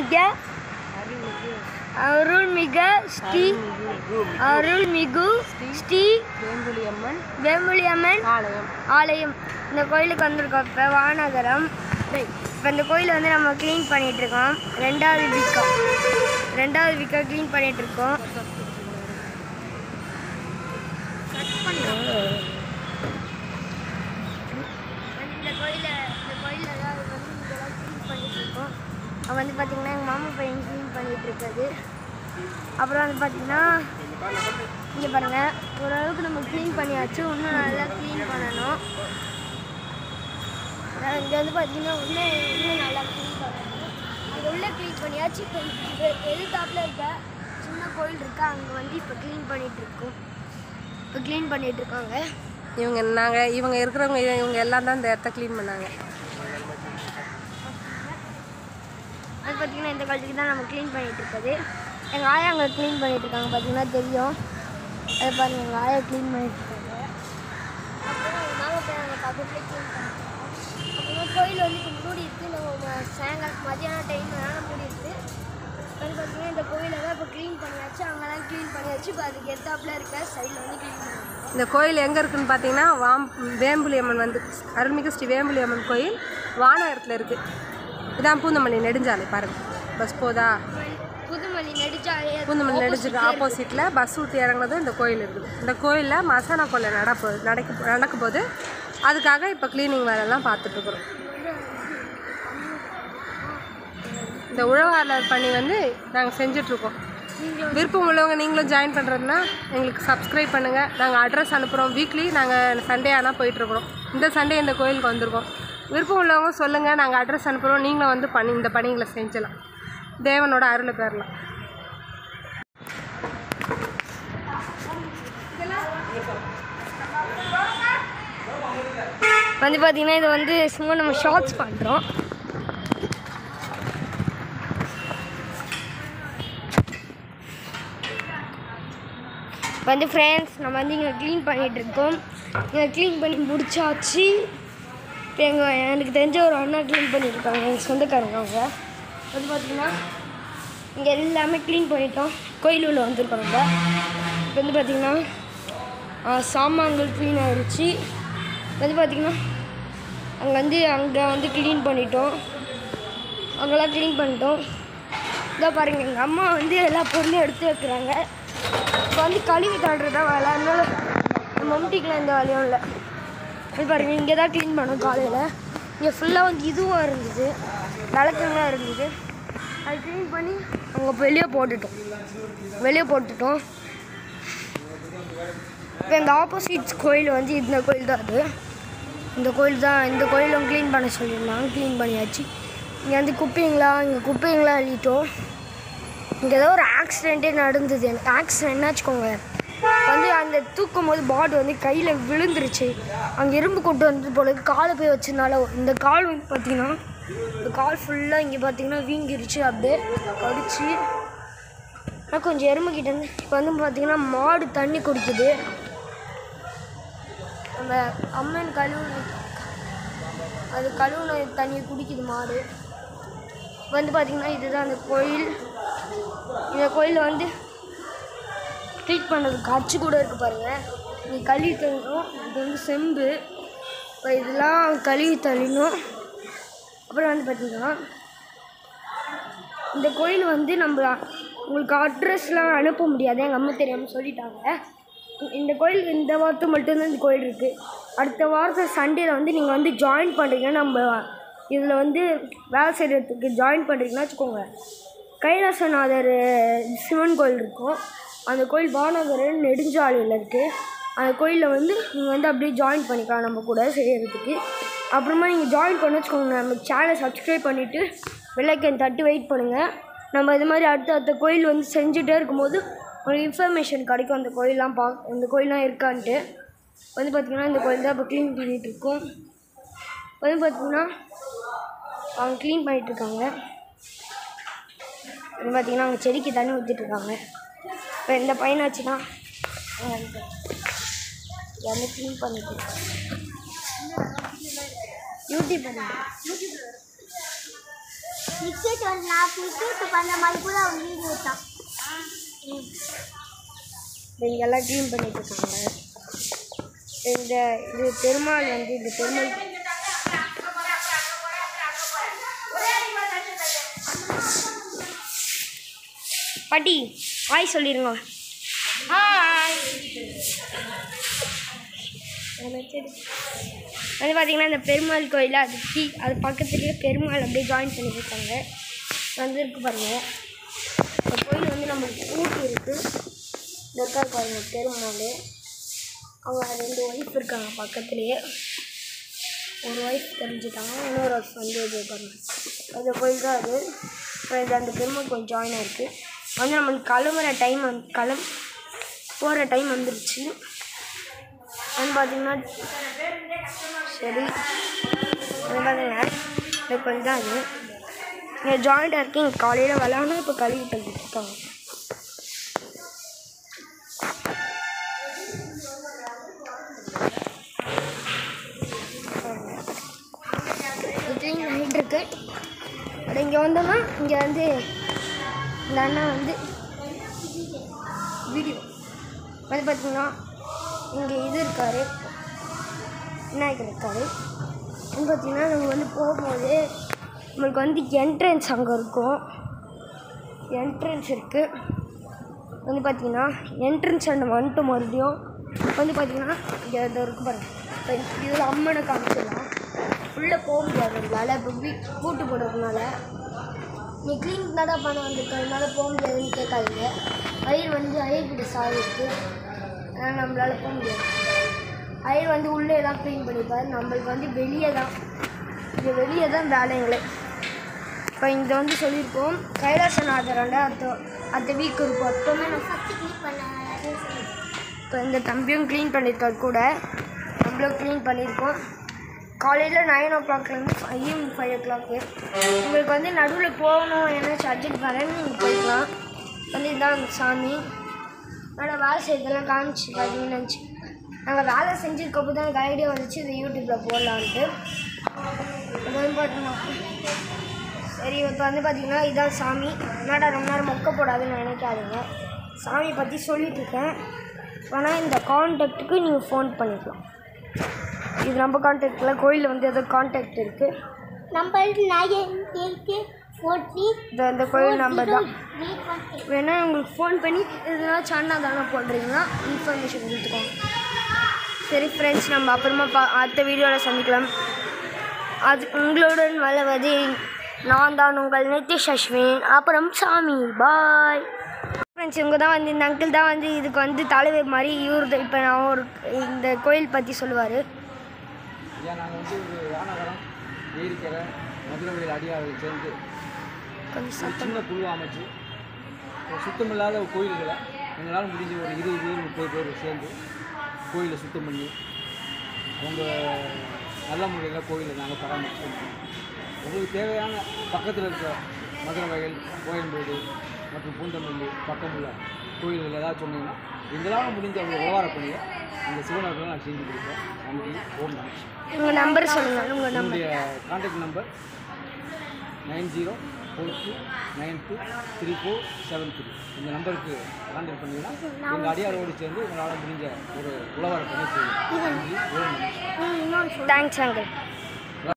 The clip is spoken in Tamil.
அருள்மிக அருள்மிக ஸ்ரீ அருள்மிகு ஸ்ரீ வேம்புலியம்மன் வேம்புலியம்மன் ஆலயம் ஆலயம் இந்த கோயிலுக்கு வந்திருக்கோம் இப்போ வானகரம் இப்போ இந்த கோயிலை வந்து நம்ம க்ளீன் பண்ணிட்டு இருக்கோம் ரெண்டாவது வீக்கம் ரெண்டாவது வீக்காக க்ளீன் பண்ணிட்டு இருக்கோம் இந்த கோயிலை இந்த கோயிலில் தான் வந்து இங்கெல்லாம் க்ளீன் பண்ணிட்டு இருக்கோம் அங்கே வந்து பார்த்தீங்கன்னா எங்கள் மாமா பையன் க்ளீன் பண்ணிட்டு இருக்காது அப்புறம் வந்து பார்த்தீங்கன்னா இங்கே பாருங்க ஓரளவுக்கு நம்ம க்ளீன் பண்ணியாச்சு இன்னும் நல்லா க்ளீன் பண்ணணும் அதான் இங்கே வந்து பார்த்தீங்கன்னா உள்ளே இன்னும் நல்லா க்ளீன் பண்ணணும் அங்கே உள்ளே க்ளீன் பண்ணியாச்சு இப்போ இங்கே எதிர்த்தாப்புல இருக்க சின்ன கோயில் இருக்கு அங்கே வந்து இப்போ க்ளீன் பண்ணிட்டு இருக்கோம் இப்போ க்ளீன் பண்ணிட்டு இருக்காங்க இவங்க நாங்கள் இவங்க இருக்கிறவங்க இவங்க எல்லாம் தான் இந்த இடத்த க்ளீன் பண்ணாங்க அது பார்த்தீங்கன்னா இந்த காலத்துக்கு தான் நம்ம க்ளீன் பண்ணிட்டு இருக்குது எங்கள் ஆயா அங்கே க்ளீன் பண்ணிட்டு இருக்காங்க பார்த்தீங்கன்னா தெரியும் அது பாருங்க எங்கள் ஆயா க்ளீன் பண்ணிட்டு இருக்காங்க அப்புறம் எங்கள் மாமா போய் அங்கே பக்கத்துலேயே க்ளீன் பண்ணிருக்காங்க அப்புறமா கோயில் வந்து இப்போ மூடி இருக்கு நம்ம சாயங்காலம் மதியான டைம் வேணாலும் மூடி இருக்கு அது பார்த்தீங்கன்னா இந்த கோயிலை தான் இப்போ க்ளீன் பண்ணியாச்சு அங்கெல்லாம் க்ளீன் பண்ணியாச்சு இப்போ அதுக்கு எத்தாப்புல இருக்க சைடில் வந்து க்ளீன் பண்ணுவாங்க இந்த கோயில் எங்கே இருக்குன்னு பார்த்தீங்கன்னா வாம் வேம்புலியம்மன் வந்து அருள்மிகு ஸ்ரீ வேம்புலியம்மன் கோயில் வானகரத்தில் இருக்குது இதான் பூந்தமல்லி நெடுஞ்சாலை பாருங்கள் பஸ் போதா புதுமல்லி நெடுச்சாலையே பூந்தமல்லி நெடுஞ்சுக்கு ஆப்போசிட்டில் பஸ் ஊற்றி இறங்குனதும் இந்த கோயில் இருக்குது இந்த கோயிலில் மசானா கொள்ளை நடப்போ நடக்க நடக்கும் போது அதுக்காக இப்போ க்ளீனிங் வேலைலாம் பார்த்துட்ருக்குறோம் இந்த உழவாளர் பணி வந்து நாங்கள் செஞ்சிட்ருக்கோம் விருப்பம் உள்ளவங்க நீங்களும் ஜாயின் பண்ணுறதுனா எங்களுக்கு சப்ஸ்கிரைப் பண்ணுங்கள் நாங்கள் அட்ரஸ் அனுப்புகிறோம் வீக்லி நாங்கள் சண்டே ஆனால் போயிட்டுருக்குறோம் இந்த சண்டே இந்த கோயிலுக்கு வந்திருக்கோம் விருப்பம் உள்ளவங்க சொல்லுங்கள் நாங்கள் அட்ரஸ் அனுப்புகிறோம் நீங்களும் வந்து பண்ணி இந்த பணிகளை செஞ்சலாம் தேவனோட அருளை பெறலாம் வந்து பார்த்தீங்கன்னா இது வந்து சும்மா நம்ம ஷார்ட்ஸ் பண்ணுறோம் வந்து ஃப்ரெண்ட்ஸ் நம்ம வந்து இங்கே க்ளீன் பண்ணிகிட்டு இருக்கோம் இங்கே க்ளீன் பண்ணி முடிச்சாச்சு இப்போ எங்கள் எனக்கு தெரிஞ்ச ஒரு அண்ணா க்ளீன் பண்ணியிருக்காங்க எங்கள் சொந்தக்காரங்க அவங்க வந்து பார்த்திங்கன்னா இங்கே எல்லாமே க்ளீன் பண்ணிட்டோம் கோயில் உள்ள வந்திருக்கோம் நம்ம இப்போ வந்து பார்த்திங்கன்னா ஆ, சாமான்கள் க்ளீன் ஆயிடுச்சு வந்து பார்த்திங்கன்னா அங்கே வந்து அங்கே வந்து க்ளீன் பண்ணிட்டோம் அங்கெல்லாம் க்ளீன் பண்ணிட்டோம் இதோ பாருங்கள் எங்கள் அம்மா வந்து எல்லா பொருளையும் எடுத்து வைக்கிறாங்க இப்போ வந்து கழுவி தள்ளுறது தான் வேலை அதனால நம்ம மம்டிக்கெலாம் எந்த வேலையும் இல்லை இது பாருங்கள் இங்கே தான் க்ளீன் பண்ணோம் காலையில் இங்கே ஃபுல்லாக வந்து இதுவாக இருந்தது விளக்கங்களாக இருந்தது அது க்ளீன் பண்ணி அங்கே வெளியே போட்டுட்டோம் வெளியே போட்டுட்டோம் இப்போ இந்த ஆப்போசிட் கோயில் வந்து இந்த கோயில் தான் அது இந்த கோயில் தான் இந்த கோயிலும் க்ளீன் பண்ண சொல்லியிருந்தாங்க க்ளீன் பண்ணியாச்சு இங்கே வந்து குப்பைங்களா இங்கே குப்பைங்களா அள்ளிட்டோம் இங்கே ஏதோ ஒரு ஆக்சிடெண்ட்டே நடந்தது எனக்கு ஆக்சிடென்ட்னா வச்சுக்கோங்க வந்து அந்த தூக்கும் போது பாடி வந்து கையில் விழுந்துருச்சு அங்கே இரும்பு கொண்டு வந்து போல காலை போய் வச்சதுனால இந்த கால் வந்து பார்த்தீங்கன்னா இந்த கால் ஃபுல்லாக இங்கே பார்த்தீங்கன்னா வீங்கிருச்சு அப்படியே கடிச்சு ஆனால் கொஞ்சம் எறும்புக்கிட்ட இருந்து இப்போ வந்து பார்த்தீங்கன்னா மாடு தண்ணி குடிக்குது நம்ம அம்மன் கழுவு அது கழுவுன தண்ணியை குடிக்குது மாடு வந்து பார்த்திங்கன்னா இதுதான் அந்த கோயில் இந்த கோயிலில் வந்து ட்ரீட் பண்ணுறதுக்கு அச்சு கூட இருக்குது பாருங்கள் நீ கழுவி தள்ளணும் இது வந்து செம்பு இப்போ இதெல்லாம் கழுவி தள்ளணும் அப்புறம் வந்து பார்த்திங்கன்னா இந்த கோயில் வந்து நம்ம உங்களுக்கு அட்ரஸ்லாம் அனுப்ப முடியாது எங்கள் அம்மா தெரியாமல் சொல்லிட்டாங்க இந்த கோயில் இந்த வாரத்து மட்டும்தான் இந்த கோயில் இருக்குது அடுத்த வாரத்தை சண்டேல வந்து நீங்கள் வந்து ஜாயின் பண்ணுறீங்கன்னா நம்ம இதில் வந்து வேலை செய்கிறதுக்கு ஜாயின் பண்ணுறீங்கன்னா வச்சுக்கோங்க கைலாசநாதர் சிவன் கோயில் இருக்கும் அந்த கோயில் பானகரன் நெடுஞ்சாலையில் இருக்குது அந்த கோயிலில் வந்து நீங்கள் வந்து அப்படியே ஜாயின் பண்ணிக்கலாம் நம்ம கூட செய்கிறதுக்கு அப்புறமா நீங்கள் ஜாயின் பண்ண வச்சுக்கோங்க நம்ம சேனலை சப்ஸ்கிரைப் பண்ணிவிட்டு வெள்ளைக்கன் தட்டி வெயிட் பண்ணுங்கள் நம்ம இது மாதிரி அடுத்த அடுத்த கோயில் வந்து செஞ்சுட்டே இருக்கும்போது உங்களுக்கு இன்ஃபர்மேஷன் கிடைக்கும் அந்த கோயிலெலாம் பா இந்த கோயிலெலாம் இருக்கான்ட்டு வந்து பார்த்திங்கன்னா இந்த கோயில் தான் இப்போ க்ளீன் பண்ணிகிட்டு இருக்கோம் வந்து பார்த்திங்கன்னா அவங்க க்ளீன் பண்ணிகிட்ருக்காங்க வந்து பார்த்திங்கன்னா அவங்க செடிக்கு தண்ணி ஊற்றிட்டுருக்காங்க இப்போ இந்த பையனை வச்சு தான் எல்லாமே க்ளீன் பண்ணிட்டு இருக்காங்க யூடியூப் பண்ணுங்க கிரிக்கெட் வந்து நான் கிரிக்கெட் பண்ண மாதிரி கூட அவன் வீடியோ தான் இங்க எல்லாம் க்ளீன் பண்ணிட்டு இருக்காங்க இந்த இது பெருமாள் வந்து இந்த பெருமாள் பாட்டி ஹாய் சொல்லிருங்க வந்து பார்த்தீங்கன்னா இந்த பெருமாள் கோயில் அது கீ அது பக்கத்துலேயே பெருமாள் அப்படியே ஜாயின் பண்ணியிருக்காங்க வந்து இருக்கு பாருங்க இந்த கோயில் வந்து நம்மளுக்கு ஊட்டி இருக்குது இந்த இருக்கா பாருங்க பெருமாள் அவங்க ரெண்டு ஒய்ஃப் இருக்காங்க பக்கத்துலேயே ஒரு ஒய்ஃப் தெரிஞ்சுட்டாங்க இன்னொரு ஒய்ஃப் வந்து இது பாருங்க அந்த கோயில் தான் அது அப்புறம் இது அந்த பெருமாள் கோயில் ஜாயின் ஆயிருக்கு வந்து நம்மளுக்கு கிளம்புற டைம் வந்து கிளம் போகிற டைம் வந்துருச்சு வந்து பார்த்தீங்கன்னா சரி வந்து பார்த்தீங்கன்னா இந்த கோயில் தான் அது இங்கே ஜாயிண்டாக இருக்கு இங்கே காலையில் விளாட்னா இப்போ கழுவி தள்ளிட்டு இருக்காங்க க்ளீன் ஆகிட்டு இருக்கு அது இங்கே வந்தோம்னா இங்கே வந்து இந்த அண்ணா வந்து வீடியோ வந்து பார்த்தீங்கன்னா இங்கே இது இருக்காரு விநாயகர் இருக்காரு வந்து பார்த்தீங்கன்னா நம்ம வந்து போகும்போது நம்மளுக்கு வந்து என்ட்ரன்ஸ் அங்கே இருக்கும் என்ட்ரன்ஸ் இருக்குது வந்து பார்த்தீங்கன்னா என்ட்ரன்ஸ் நம்ம வந்துட்டு மறுபடியும் வந்து பார்த்தீங்கன்னா இங்கே இது இருக்கு பாருங்க இப்போ இதில் அம்மனை காமிச்சிடலாம் உள்ளே போக முடியாது நம்மளால் இப்போ வீ பூட்டு போடுறதுனால நீ க்ளீன் தானே பண்ண வந்திருக்கிறதுனால போக முடியாதுன்னு கேட்காதீங்க ஐயர் வந்து ஐயர்கிட்ட சாவி இருக்குது அதனால் நம்மளால் போக முடியாது ஐயர் வந்து உள்ளே எல்லாம் க்ளீன் பண்ணிப்பார் நம்மளுக்கு வந்து வெளியே தான் இங்கே வெளியே தான் வேலைங்களே இப்போ இங்கே வந்து சொல்லியிருக்கோம் கைலாசநாதரோட அடுத்த அடுத்த வீக் இருக்கும் அப்போவுமே நம்ம ஃபஸ்ட்டு கிளிக் பண்ண இப்போ இந்த தம்பியும் க்ளீன் பண்ணியிருக்காரு கூட நம்மளும் க்ளீன் பண்ணியிருக்கோம் காலையில் நைன் ஓ கிளாக்லேருந்து ஈவினிங் ஃபைவ் ஓ கிளாக்கு உங்களுக்கு வந்து நடுவில் போகணும் ஏன்னாச்சும் அர்ஜென்ட் வரேன்னு நீங்கள் போய்க்கலாம் வந்து இதுதான் அந்த சாமி ஆனால் வேலை செய்யறதெல்லாம் காமிச்சு பார்த்தீங்கன்னு நினச்சி நாங்கள் வேலை செஞ்சுருக்கப்போ தான் எனக்கு ஐடியா வந்துச்சு இந்த யூடியூப்பில் போடலான்ட்டு அது வந்து பார்த்தீங்கன்னா சரி இப்போ வந்து பார்த்தீங்கன்னா இதான் சாமி என்னடா ரொம்ப நேரம் மொக்க போடாதுன்னு நினைக்காதீங்க சாமி பற்றி சொல்லிட்டு இருக்கேன் ஆனால் இந்த காண்டாக்டுக்கு நீங்கள் ஃபோன் பண்ணிக்கலாம் இது நம்ம காண்டாக்டில் கோயிலில் வந்து ஏதோ காண்டாக்ட் இருக்குது number nine eight four three இந்த இந்த கோயில் நம்பர் தான் த்ரீ ஒன் எயிட் வேணால் உங்களுக்கு ஃபோன் பண்ணி எதுனா சன்னா தானே போடுறீங்கன்னா இன்ஃபர்மேஷன் கொடுத்துக்கோங்க சரி ஃப்ரெண்ட்ஸ் நம்ம அப்புறமா பா அடுத்த வீடியோவில் சந்திக்கலாம் அது உங்களுடன் வளவது நான் தான் உங்கள் நிதிஷ் அஸ்வின் அப்புறம் சாமி பாய் ஃப்ரெண்ட்ஸ் இவங்க தான் வந்து இந்த அங்கிள் தான் வந்து இதுக்கு வந்து தலைவர் மாதிரி இவர் இப்போ நான் ஒரு இந்த கோயில் பற்றி சொல்லுவார் ஐயா நாங்கள் வந்து ஒரு யானகரம் ஏரிக்கரை மதுரவையில் அடியார்கள் சேர்ந்து கொஞ்சம் ஒரு சத்தம் சின்ன குழு அமைச்சு ஒரு சுத்தமில்லாத கோயில்களை எங்களால் முடிஞ்ச ஒரு இருபது பேர் முப்பது பேர் சேர்ந்து கோயிலை சுத்தம் பண்ணி அவங்க நல்ல முறையில் கோயிலை நாங்கள் பராமரிச்சு உங்களுக்கு தேவையான பக்கத்தில் இருக்க மதுரை வயல் கோயம்பேடு மற்றும் பூந்தமல்லி பக்கமுள்ள கோயில்கள் ஏதாவது சொன்னீங்கன்னா எங்களால் முடிஞ்ச அவங்க உழவார பணியை அந்த சிவனர்கள் நான் செஞ்சு கொடுப்போம் நன்றி ஓம் நம உங்கள் நம்பர் சொல்லுங்கள் உங்கள் நம்பர் என்னுடைய contact number nine zero four two nine two three four seven three இந்த நம்பருக்கு கான்டாக்ட் பண்ணிங்கன்னா எங்கள் அடியாரோடு சேர்ந்து உங்களால் முடிஞ்ச ஒரு உழவரை பண்ணி செய்யும் நன்றி ஓம் நம தேங்க்ஸ் அங்கிள்